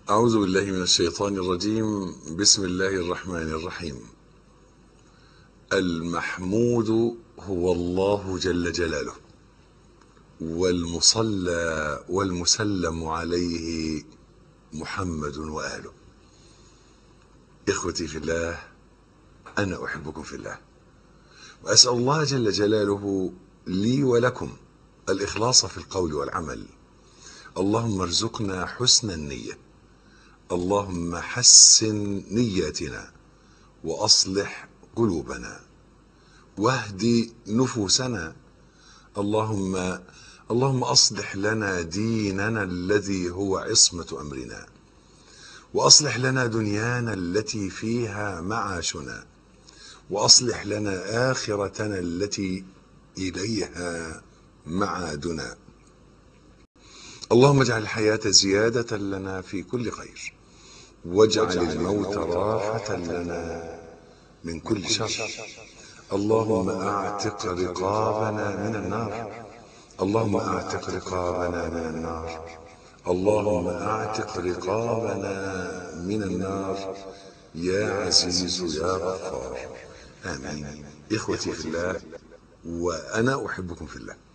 أعوذ بالله من الشيطان الرجيم بسم الله الرحمن الرحيم المحمود هو الله جل جلاله والمصلى والمسلم عليه محمد وآله إخوتي في الله أنا أحبكم في الله وأسأل الله جل جلاله لي ولكم الإخلاص في القول والعمل اللهم ارزقنا حسن النية اللهم حسن نياتنا وأصلح قلوبنا واهد نفوسنا اللهم اللهم أصلح لنا ديننا الذي هو عصمة أمرنا وأصلح لنا دنيانا التي فيها معاشنا وأصلح لنا آخرتنا التي إليها معادنا اللهم اجعل الحياة زيادة لنا في كل خير واجعل الموت راحة لنا من كل شر اللهم اعتق رقابنا من النار اللهم اعتق رقابنا من النار اللهم اعتق رقابنا من النار يا عزيز يا غفار امين اخوتي في الله وانا احبكم في الله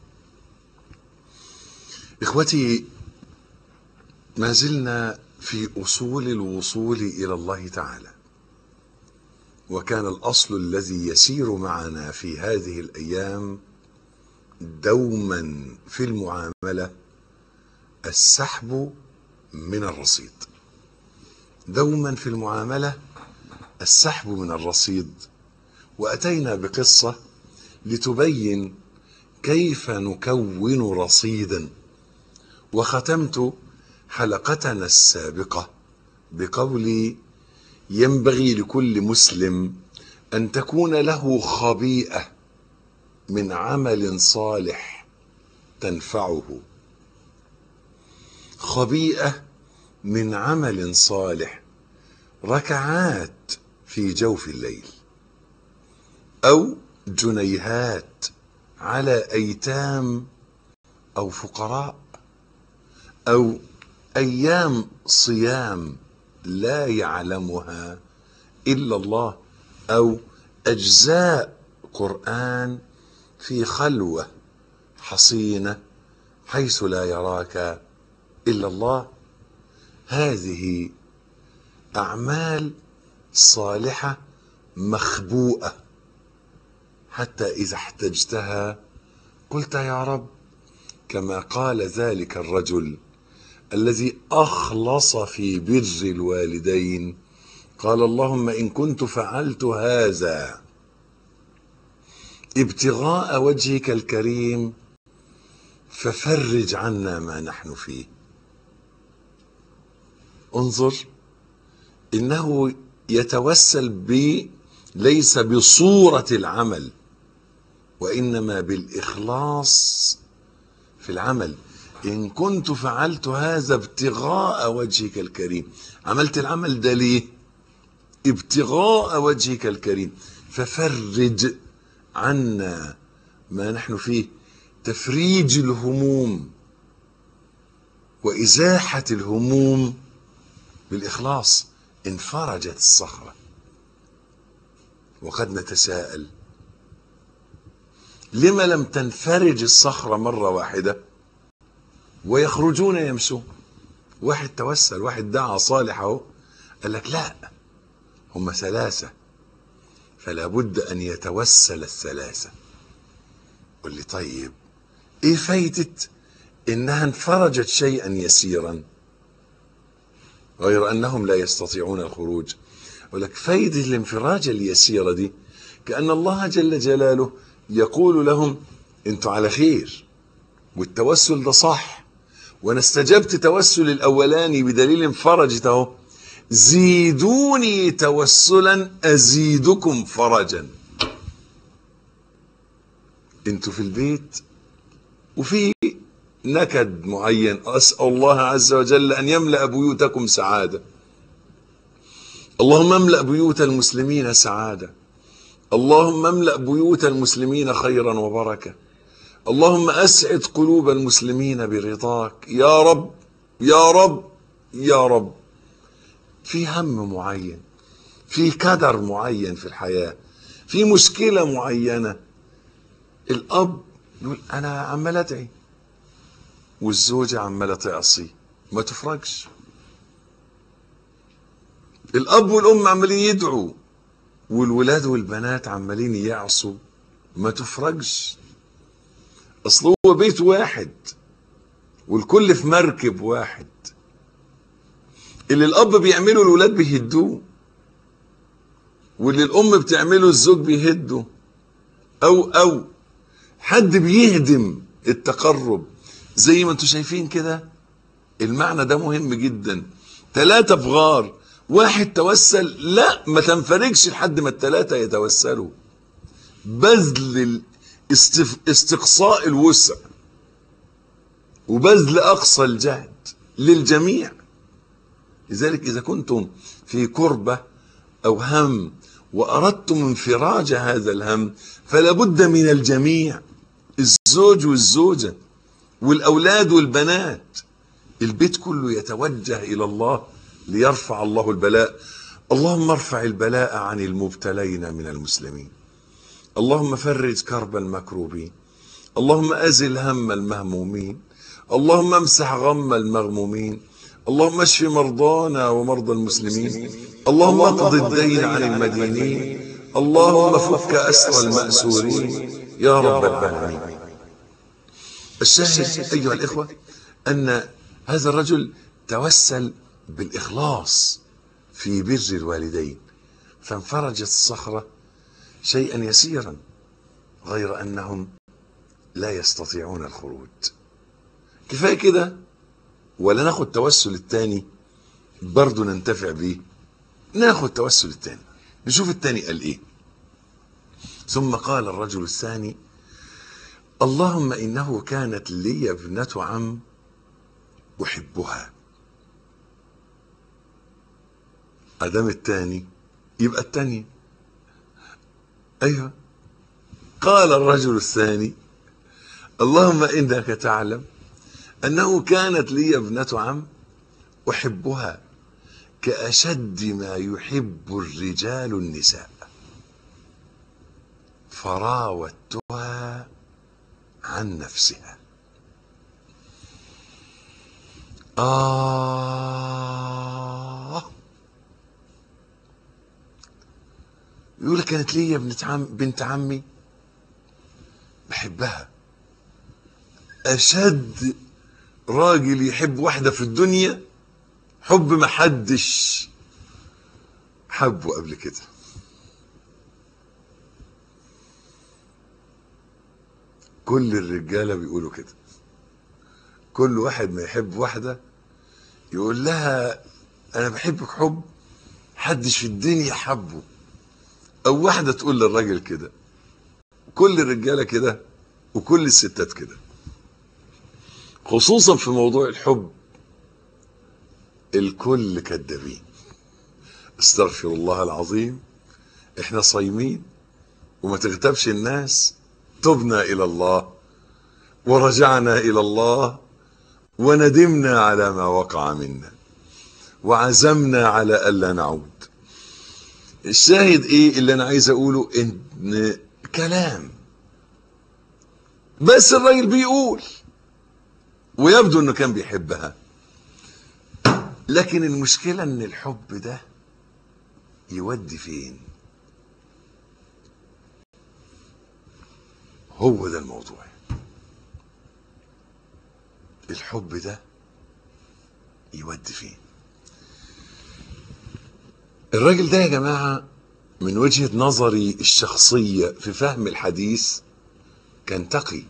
اخوتي ما زلنا في اصول الوصول الى الله تعالى وكان الاصل الذي يسير معنا في هذه الايام دوما في المعامله السحب من الرصيد دوما في المعامله السحب من الرصيد واتينا بقصه لتبين كيف نكون رصيدا وختمت حلقتنا السابقه بقولي ينبغي لكل مسلم ان تكون له خبيئه من عمل صالح تنفعه خبيئه من عمل صالح ركعات في جوف الليل او جنيهات على ايتام او فقراء او ايام صيام لا يعلمها الا الله او اجزاء قران في خلوه حصينه حيث لا يراك الا الله هذه اعمال صالحه مخبوءه حتى اذا احتجتها قلت يا رب كما قال ذلك الرجل الذي اخلص في بر الوالدين قال اللهم ان كنت فعلت هذا ابتغاء وجهك الكريم ففرج عنا ما نحن فيه انظر انه يتوسل ب ليس بصوره العمل وانما بالاخلاص في العمل إن كنت فعلت هذا ابتغاء وجهك الكريم عملت العمل ده ليه ابتغاء وجهك الكريم ففرج عنا ما نحن فيه تفريج الهموم وإزاحة الهموم بالإخلاص انفرجت الصخرة وقد نتساءل لما لم تنفرج الصخرة مرة واحدة ويخرجون يمشون واحد توسل واحد دعا صالح اهو قال لك لا هم ثلاثة فلا بد أن يتوسل الثلاثة قل لي طيب ايه فايدة انها انفرجت شيئا يسيرا غير انهم لا يستطيعون الخروج ولك فايدة الانفراج اليسيرة دي كأن الله جل جلاله يقول لهم انتوا على خير والتوسل ده صح وانا استجبت توسل الاولاني بدليل انفرجت اهو زيدوني توسلا ازيدكم فرجا انتوا في البيت وفي نكد معين اسال الله عز وجل ان يملا بيوتكم سعاده اللهم املا بيوت المسلمين سعاده اللهم املا بيوت المسلمين خيرا وبركه اللهم اسعد قلوب المسلمين برضاك يا رب يا رب يا رب في هم معين في كدر معين في الحياة في مشكلة معينة الأب يقول أنا عمال أدعي والزوجة عمالة تعصي ما تفرقش الأب والأم عمالين يدعوا والولاد والبنات عمالين يعصوا ما تفرقش أصل هو بيت واحد والكل في مركب واحد اللي الأب بيعمله الولاد بيهدوه واللي الأم بتعمله الزوج بيهده أو أو حد بيهدم التقرب زي ما انتم شايفين كده المعنى ده مهم جدا ثلاثة في غار واحد توسل لا ما تنفرجش لحد ما الثلاثة يتوسلوا بذل الاستف... استقصاء الوسع وبذل أقصى الجهد للجميع لذلك إذا كنتم في كربة أو هم وأردتم انفراج هذا الهم فلا بد من الجميع الزوج والزوجة والأولاد والبنات البيت كله يتوجه إلى الله ليرفع الله البلاء اللهم ارفع البلاء عن المبتلين من المسلمين اللهم فرج كرب المكروبين اللهم أزل هم المهمومين اللهم امسح غم المغمومين اللهم اشف مرضانا ومرضى المسلمين اللهم اقض الدين عن المدينين اللهم فك أسر المأسورين يا رب العالمين الشاهد أيها الإخوة أن هذا الرجل توسل بالإخلاص في بر الوالدين فانفرجت الصخرة شيئا يسيرا غير أنهم لا يستطيعون الخروج كفاية كده ولا ناخد توسل التاني برضه ننتفع بيه ناخد توسل التاني نشوف التاني قال ايه ثم قال الرجل الثاني اللهم انه كانت لي ابنه عم احبها ادام التاني يبقى التاني ايوه قال الرجل الثاني اللهم انك تعلم انه كانت لي ابنه عم احبها كاشد ما يحب الرجال النساء فراودتها عن نفسها آه يقول لك كانت ليا بنت عم بنت عمي بحبها أشد راجل يحب واحدة في الدنيا حب ما حدش حبه قبل كده كل الرجاله بيقولوا كده كل واحد ما يحب واحده يقول لها انا بحبك حب حدش في الدنيا حبه او واحده تقول للراجل كده كل الرجاله كده وكل الستات كده خصوصا في موضوع الحب الكل كذابين استغفر الله العظيم احنا صايمين وما تغتابش الناس تبنا الى الله ورجعنا الى الله وندمنا على ما وقع منا وعزمنا على الا نعود الشاهد ايه اللي انا عايز اقوله ان كلام بس الراجل بيقول ويبدو انه كان بيحبها لكن المشكله ان الحب ده يودي فين هو ده الموضوع الحب ده يودي فين الراجل ده يا جماعة من وجهة نظري الشخصية في فهم الحديث كان تقي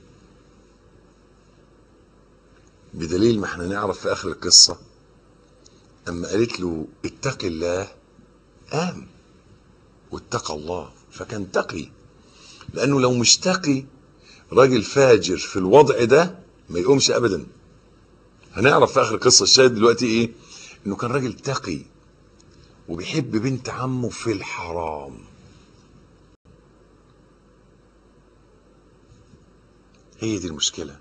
بدليل ما احنا نعرف في آخر القصة أما قالت له اتق الله قام واتقى الله فكان تقي لأنه لو مش تقي راجل فاجر في الوضع ده ما يقومش أبدا هنعرف في آخر القصة الشاهد دلوقتي إيه إنه كان راجل تقي وبيحب بنت عمه في الحرام هي دي المشكلة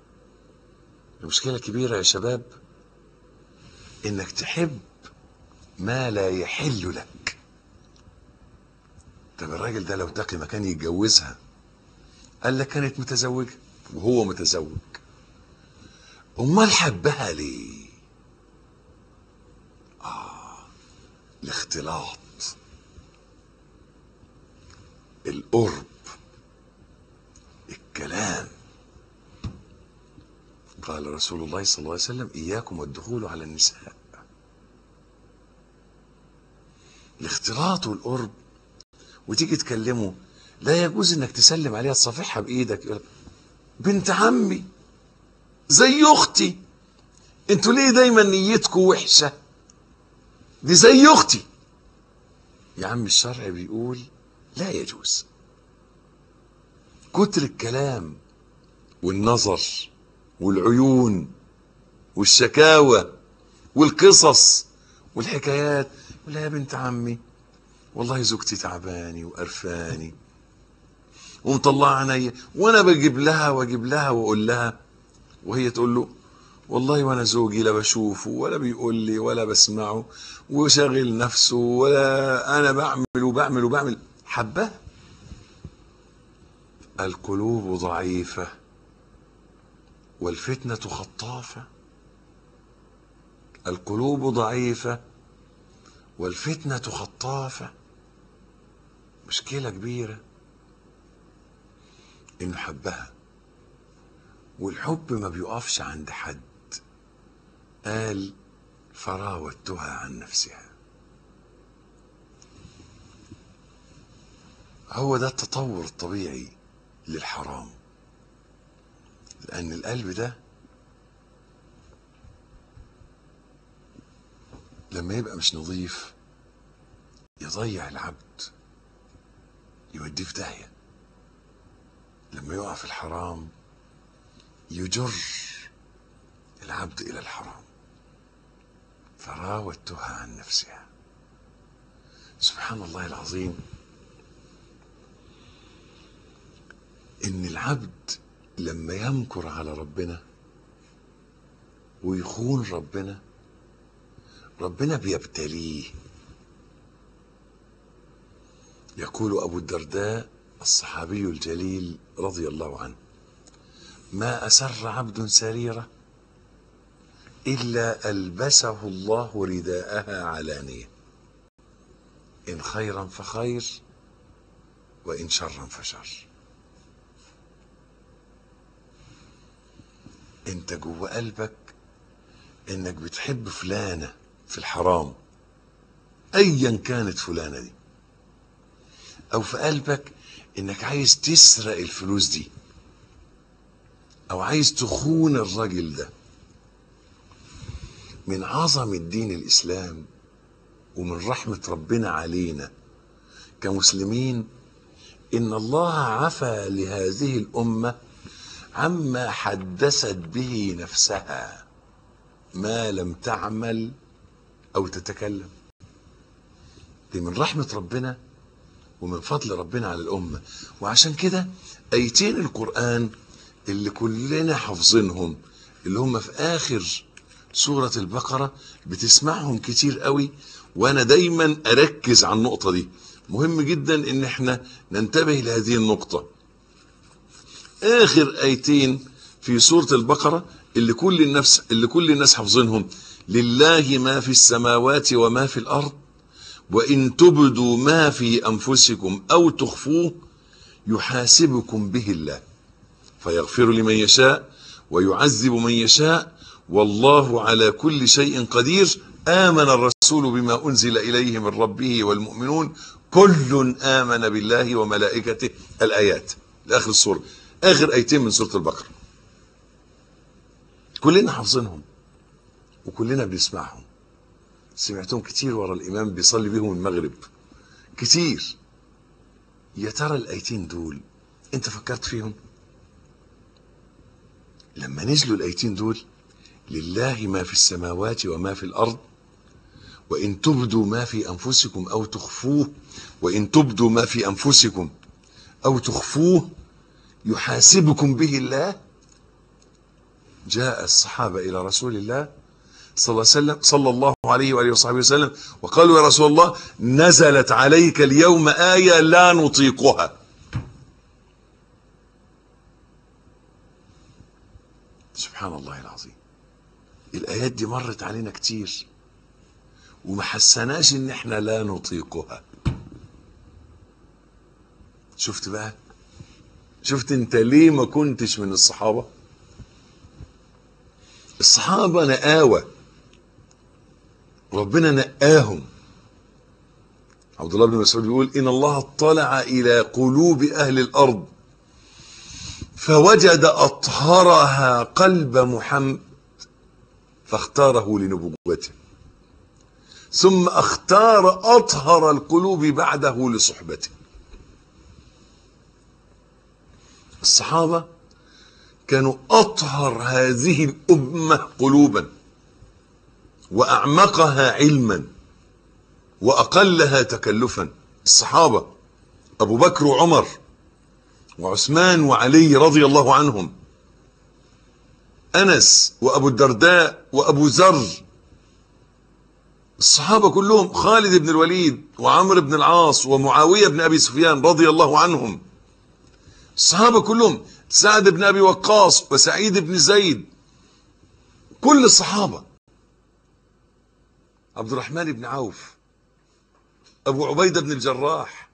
المشكلة كبيرة يا شباب انك تحب ما لا يحل لك طب الراجل ده لو تقي مكان يتجوزها قال لك كانت متزوجة وهو متزوج امال حبها ليه اه الاختلاط القرب الكلام قال رسول الله صلى الله عليه وسلم اياكم والدخول على النساء الاختلاط والقرب وتيجي تكلمه لا يجوز انك تسلم عليها تصافحها بايدك يقول لك بنت عمي زي اختي انتوا ليه دايما نيتكم وحشه دي زي اختي يا عم الشرع بيقول لا يجوز كتر الكلام والنظر والعيون والشكاوى والقصص والحكايات ولا يا بنت عمي والله زوجتي تعباني وقرفاني ومطلعه عينيا وانا بجيب لها واجيب لها واقول لها وهي تقول له والله وانا زوجي لا بشوفه ولا بيقول لي ولا بسمعه وشاغل نفسه ولا انا بعمل وبعمل وبعمل حبه القلوب ضعيفه والفتنه خطافه القلوب ضعيفه والفتنه خطافه مشكله كبيره انه حبها والحب ما بيقفش عند حد قال فراودتها عن نفسها هو ده التطور الطبيعي للحرام لان القلب ده لما يبقى مش نظيف يضيع العبد يوديه في داهيه لما يقع في الحرام يجر العبد الى الحرام فراودتها عن نفسها سبحان الله العظيم ان العبد لما يمكر على ربنا ويخون ربنا ربنا بيبتليه يقول ابو الدرداء الصحابي الجليل رضي الله عنه ما اسر عبد سريره الا البسه الله رداءها علانيه ان خيرا فخير وان شرا فشر انت جوه قلبك انك بتحب فلانه في الحرام ايا كانت فلانه دي او في قلبك انك عايز تسرق الفلوس دي او عايز تخون الراجل ده من عظمة دين الاسلام ومن رحمة ربنا علينا كمسلمين ان الله عفى لهذه الامة عما حدثت به نفسها ما لم تعمل او تتكلم دي من رحمة ربنا ومن فضل ربنا على الأمة وعشان كده أيتين القرآن اللي كلنا حافظينهم اللي هم في آخر سورة البقرة بتسمعهم كتير قوي وأنا دايما أركز على النقطة دي مهم جدا إن احنا ننتبه لهذه النقطة آخر آيتين في سورة البقرة اللي كل الناس اللي كل الناس حافظينهم لله ما في السماوات وما في الأرض وإن تبدوا ما في أنفسكم أو تخفوه يحاسبكم به الله فيغفر لمن يشاء ويعذب من يشاء والله على كل شيء قدير آمن الرسول بما أنزل إليه من ربه والمؤمنون كل آمن بالله وملائكته الآيات لآخر السورة آخر آيتين من سورة البقرة كلنا حافظينهم وكلنا بنسمعهم سمعتهم كتير ورا الإمام بيصلي بيهم المغرب كتير يا ترى الآيتين دول أنت فكرت فيهم لما نزلوا الآيتين دول لله ما في السماوات وما في الأرض وإن تبدوا ما في أنفسكم أو تخفوه وإن تبدوا ما في أنفسكم أو تخفوه يحاسبكم به الله جاء الصحابة إلى رسول الله صلى الله عليه وسلم صلى الله عليه وآله وصحبه وسلم وقالوا يا رسول الله نزلت عليك اليوم آية لا نطيقها سبحان الله العظيم الآيات دي مرت علينا كتير وما حسناش ان احنا لا نطيقها شفت بقى شفت انت ليه ما كنتش من الصحابة الصحابة نقاوة ربنا نقاهم عبد الله بن مسعود بيقول ان الله اطلع الى قلوب اهل الارض فوجد اطهرها قلب محمد فاختاره لنبوته ثم اختار اطهر القلوب بعده لصحبته الصحابه كانوا اطهر هذه الامه قلوبا واعمقها علما واقلها تكلفا الصحابه ابو بكر وعمر وعثمان وعلي رضي الله عنهم انس وابو الدرداء وابو ذر الصحابه كلهم خالد بن الوليد وعمرو بن العاص ومعاويه بن ابي سفيان رضي الله عنهم الصحابه كلهم سعد بن ابي وقاص وسعيد بن زيد كل الصحابه عبد الرحمن بن عوف ابو عبيده بن الجراح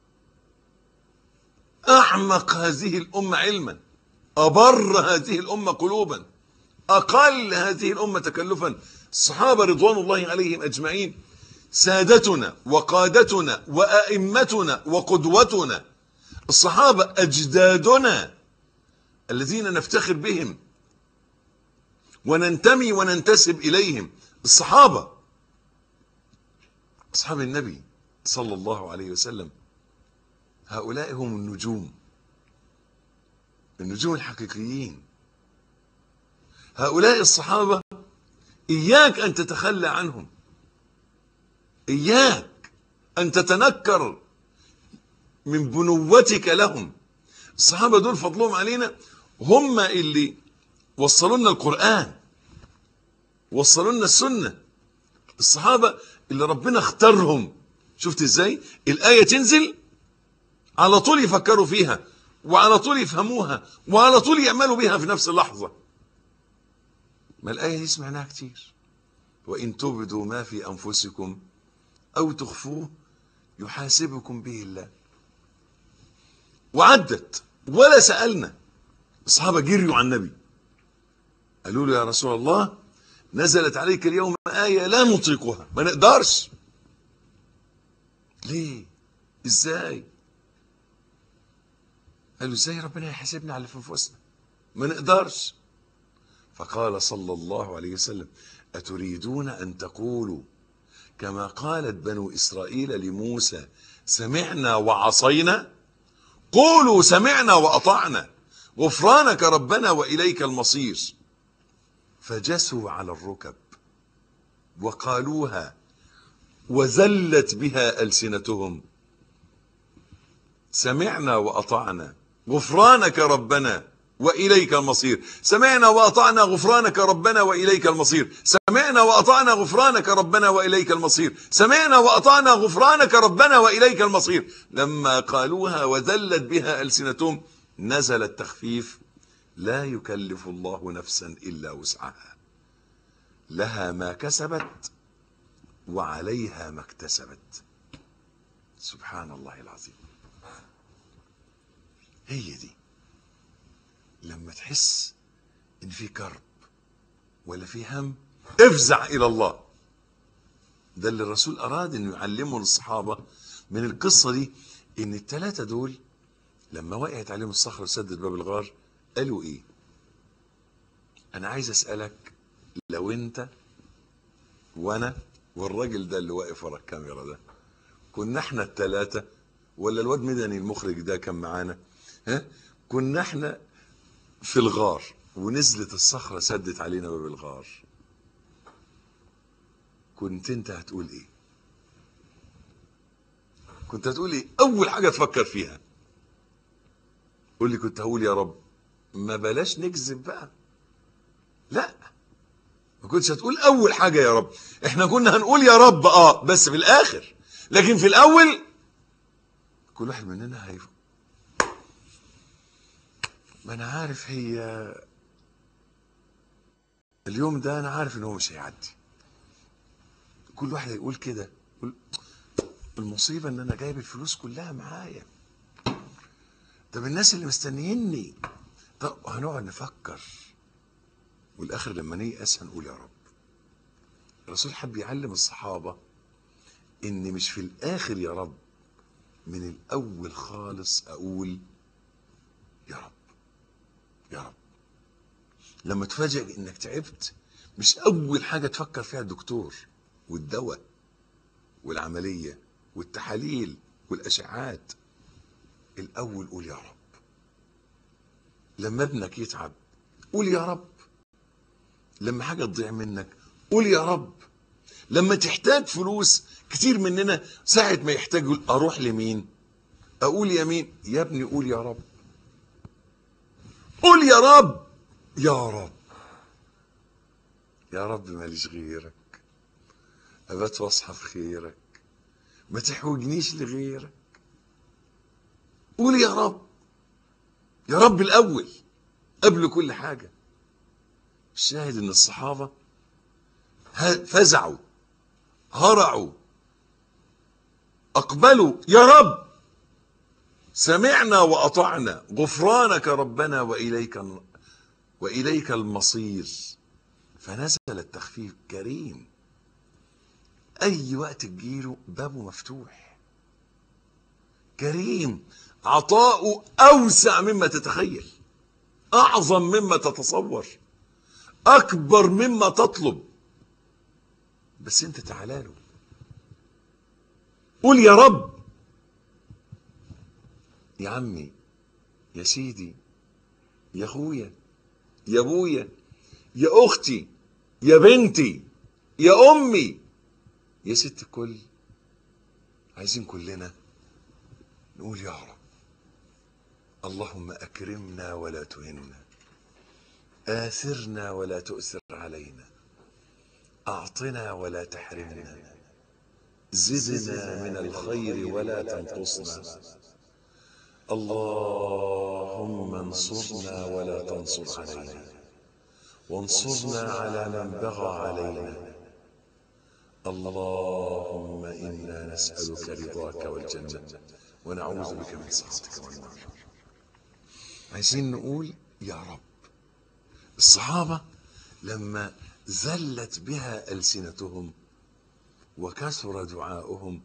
اعمق هذه الامه علما ابر هذه الامه قلوبا اقل هذه الامه تكلفا الصحابه رضوان الله عليهم اجمعين سادتنا وقادتنا وائمتنا وقدوتنا الصحابه اجدادنا الذين نفتخر بهم وننتمي وننتسب اليهم الصحابه اصحاب النبي صلى الله عليه وسلم هؤلاء هم النجوم النجوم الحقيقيين هؤلاء الصحابه اياك ان تتخلى عنهم اياك ان تتنكر من بنوتك لهم الصحابه دول فضلهم علينا هم اللي وصلوا لنا القران وصلوا لنا السنه الصحابه اللي ربنا اختارهم شفت ازاي الايه تنزل على طول يفكروا فيها وعلى طول يفهموها وعلى طول يعملوا بها في نفس اللحظه ما الايه دي سمعناها كتير وان تبدوا ما في انفسكم او تخفوه يحاسبكم به الله وعدت ولا سالنا الصحابه جريوا على النبي قالوا له يا رسول الله نزلت عليك اليوم آية لا نطيقها ما نقدرش ليه ازاي قالوا ازاي ربنا يحاسبنا على اللي في انفسنا ما نقدرش فقال صلى الله عليه وسلم أتريدون أن تقولوا كما قالت بنو إسرائيل لموسى سمعنا وعصينا قولوا سمعنا وأطعنا غفرانك ربنا وإليك المصير فجسوا على الركب وقالوها وزلت بها ألسنتهم سمعنا وأطعنا غفرانك ربنا وإليك المصير سمعنا وأطعنا غفرانك ربنا وإليك المصير سمعنا وأطعنا غفرانك ربنا وإليك المصير سمعنا وأطعنا غفرانك ربنا وإليك المصير لما قالوها وذلت بها ألسنتهم نزل التخفيف لا يكلف الله نفسا إلا وسعها لها ما كسبت وعليها ما اكتسبت سبحان الله العظيم هي دي لما تحس ان في كرب ولا في هم افزع الى الله ده اللي الرسول اراد انه يعلمه للصحابه من القصه دي ان الثلاثه دول لما وقعت عليهم الصخره وسدت باب الغار قالوا ايه انا عايز اسالك لو انت وانا والراجل ده اللي واقف ورا الكاميرا ده كنا احنا الثلاثه ولا الواد مدني المخرج ده كان معانا ها كنا احنا في الغار ونزلت الصخرة سدت علينا باب الغار كنت انت هتقول ايه كنت هتقول ايه اول حاجة تفكر فيها قول لي كنت هقول يا رب ما بلاش نكذب بقى لا ما كنتش هتقول اول حاجه يا رب احنا كنا هنقول يا رب اه بس في الاخر لكن في الاول كل واحد مننا هي ما انا عارف هي اليوم ده انا عارف ان هو مش هيعدي كل واحد هيقول كده يقول المصيبه ان انا جايب الفلوس كلها معايا طب الناس اللي مستنيني طب هنقعد نفكر والاخر لما نيأس هنقول يا رب الرسول حب يعلم الصحابه ان مش في الاخر يا رب من الاول خالص اقول يا رب يا رب لما تفاجئ انك تعبت مش اول حاجه تفكر فيها الدكتور والدواء والعمليه والتحاليل والاشعاعات الاول قول يا رب لما ابنك يتعب قول يا رب لما حاجه تضيع منك قول يا رب لما تحتاج فلوس كتير مننا ساعة ما يحتاج يقول اروح لمين اقول يمين يا ابني قول يا رب قول يا رب يا رب يا رب ماليش غيرك ابات واصحى في خيرك ما تحوجنيش لغيرك قول يا رب يا رب الاول قبل كل حاجه الشاهد ان الصحابه فزعوا هرعوا اقبلوا يا رب سمعنا واطعنا غفرانك ربنا واليك واليك المصير فنزل التخفيف كريم اي وقت تجيله بابه مفتوح كريم عطاؤه اوسع مما تتخيل اعظم مما تتصور اكبر مما تطلب بس انت تعالى له قول يا رب يا عمي يا سيدي يا اخويا يا ابويا يا اختي يا بنتي يا امي يا ست الكل عايزين كلنا نقول يا رب اللهم اكرمنا ولا تهنا اثرنا ولا تؤثر علينا اعطنا ولا تحرمنا زدنا من الخير ولا تنقصنا اللهم انصرنا ولا تنصر علينا وانصرنا على من بغى علينا اللهم انا نسالك رضاك والجنه ونعوذ بك من سخطك والنار عايزين نقول يا رب الصحابه لما زلت بها السنتهم وكثر دعاؤهم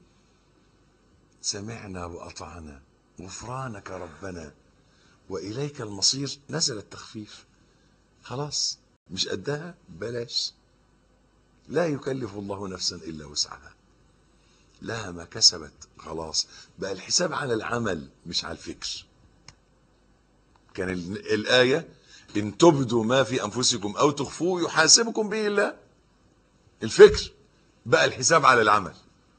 سمعنا واطعنا غفرانك ربنا واليك المصير نزل التخفيف خلاص مش قدها بلاش لا يكلف الله نفسا الا وسعها لها ما كسبت خلاص بقى الحساب على العمل مش على الفكر كان الايه ان تبدوا ما في انفسكم او تخفوه يحاسبكم به الله الفكر بقى الحساب على العمل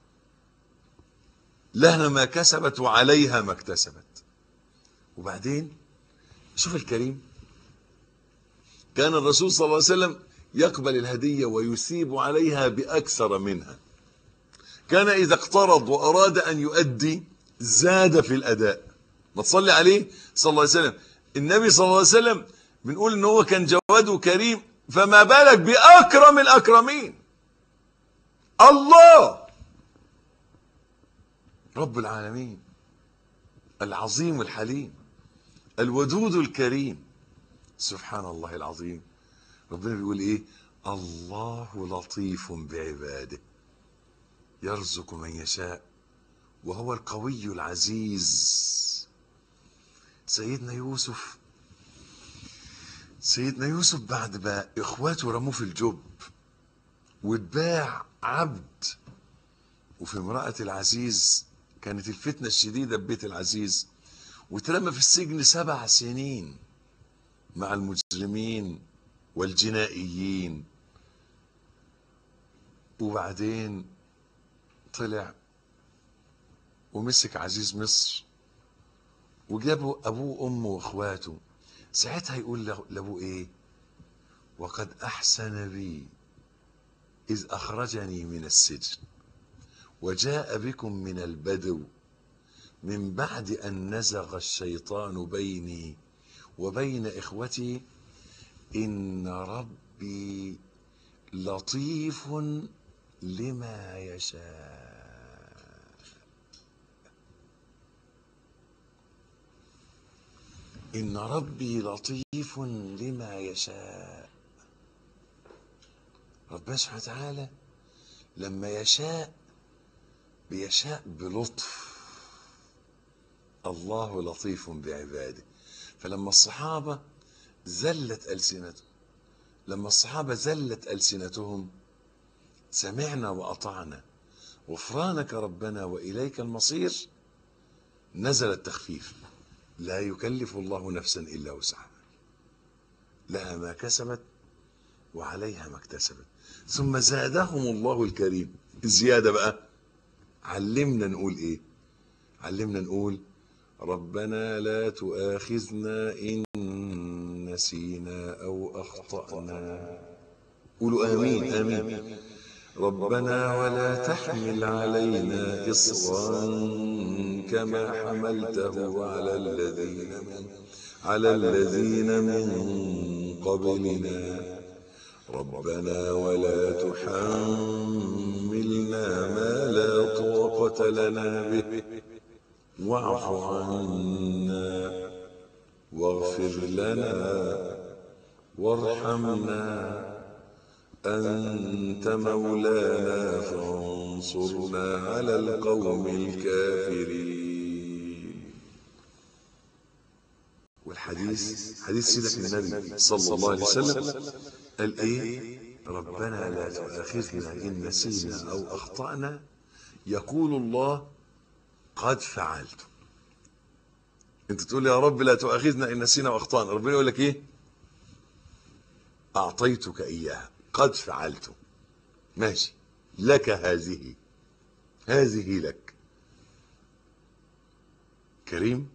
لها ما كسبت وعليها ما اكتسبت وبعدين شوف الكريم كان الرسول صلى الله عليه وسلم يقبل الهدية ويثيب عليها بأكثر منها كان إذا اقترض وأراد أن يؤدي زاد في الأداء ما تصلي عليه صلى الله عليه وسلم النبي صلى الله عليه وسلم بنقول ان هو كان جواده كريم فما بالك بأكرم الأكرمين الله رب العالمين العظيم الحليم الودود الكريم سبحان الله العظيم ربنا بيقول ايه الله لطيف بعباده يرزق من يشاء وهو القوي العزيز سيدنا يوسف سيدنا يوسف بعد ما اخواته رموه في الجب واتباع عبد وفي امرأة العزيز كانت الفتنة الشديدة ببيت العزيز واترمى في السجن سبع سنين مع المجرمين والجنائيين وبعدين طلع ومسك عزيز مصر وجابوا ابوه وامه واخواته ساعتها يقول لابوه ايه وقد احسن بي إذ أخرجني من السجن وجاء بكم من البدو من بعد أن نزغ الشيطان بيني وبين إخوتي إن ربي لطيف لما يشاء إن ربي لطيف لما يشاء ربنا سبحانه وتعالى لما يشاء بيشاء بلطف الله لطيف بعباده فلما الصحابة زلت ألسنتهم لما الصحابة زلت ألسنتهم سمعنا وأطعنا غفرانك ربنا وإليك المصير نزل التخفيف لا يكلف الله نفسا إلا وسعها لها ما كسبت وعليها ما اكتسبت ثم زادهم الله الكريم الزيادة بقى علمنا نقول ايه علمنا نقول ربنا لا تؤاخذنا إن نسينا أو أخطأنا قولوا آمين آمين ربنا ولا تحمل علينا إصرا كما حملته على الذين من على الذين من قبلنا ربنا ولا تحملنا ما لا طاقة لنا به واعف عنا واغفر لنا وارحمنا أنت مولانا فانصرنا على القوم الكافرين والحديث حديث سيدك النبي صلى الله عليه وسلم قال ايه ربنا لا تؤاخذنا إن نسينا أو أخطأنا يقول الله قد فعلت انت تقول يا رب لا تؤاخذنا إن نسينا وأخطأنا ربنا يقول لك ايه أعطيتك إياها قد فعلت ماشي لك هذه هذه لك كريم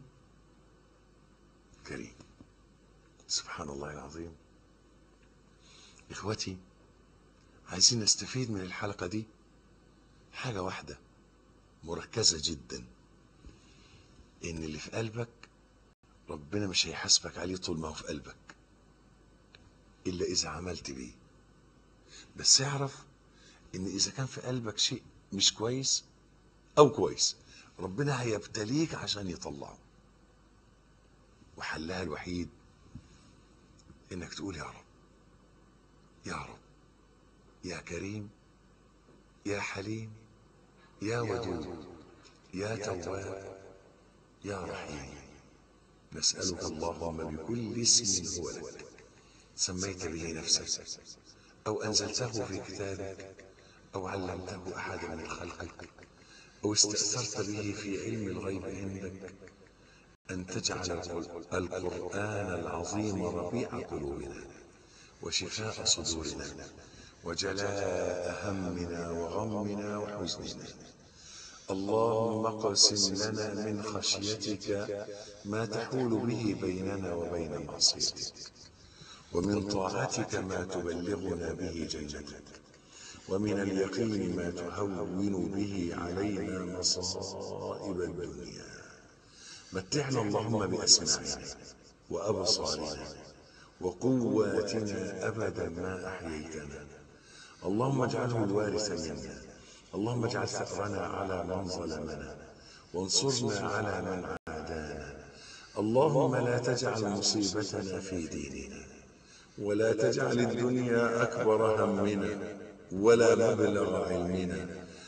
كريم سبحان الله العظيم اخوتي عايزين نستفيد من الحلقة دي حاجة واحدة مركزة جدا ان اللي في قلبك ربنا مش هيحاسبك عليه طول ما هو في قلبك الا اذا عملت بيه بس اعرف ان اذا كان في قلبك شيء مش كويس او كويس ربنا هيبتليك عشان يطلعه وحلها الوحيد انك تقول يا رب يا رب يا كريم يا حليم يا ودود يا تواب يا رحيم نسألك اللهم بكل اسم هو لك سميت به نفسك أو أنزلته في كتابك أو علمته أحدا من خلقك أو استأثرت به في علم الغيب عندك أن تجعل القرآن العظيم ربيع قلوبنا وشفاء صدورنا وجلاء همنا وغمنا وحزننا اللهم اقسم لنا من خشيتك ما تحول به بيننا وبين معصيتك ومن طاعتك ما تبلغنا به جنتك ومن اليقين ما تهون به علينا مصائب الدنيا متعنا اللهم بأسماعنا وأبصارنا وقواتنا أبدا ما أحييتنا اللهم اجعله الوارث منا اللهم اجعل ثأرنا على من ظلمنا وانصرنا على من عادانا اللهم لا تجعل مصيبتنا في ديننا ولا تجعل الدنيا أكبر همنا ولا مبلغ علمنا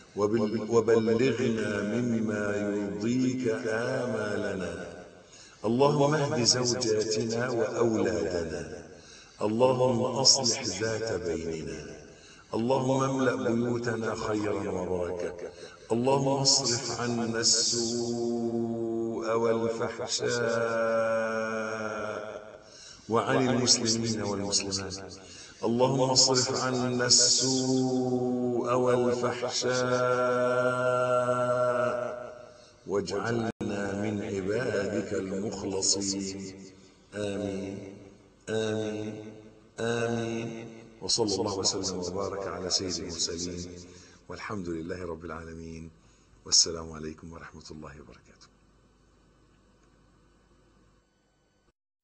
وبلغنا مما يرضيك آمالنا اللهم اهد زوجاتنا وأولادنا اللهم أصلح ذات بيننا اللهم املأ بيوتنا خيرا وبركة اللهم اصرف عنا السوء والفحشاء وعن المسلمين والمسلمات اللهم اصرف عنا السوء والفحشاء واجعلنا من عبادك المخلصين آمين آمين آمين وصلى الله وسلم وبارك على سيد المرسلين والحمد لله رب العالمين والسلام عليكم ورحمة الله وبركاته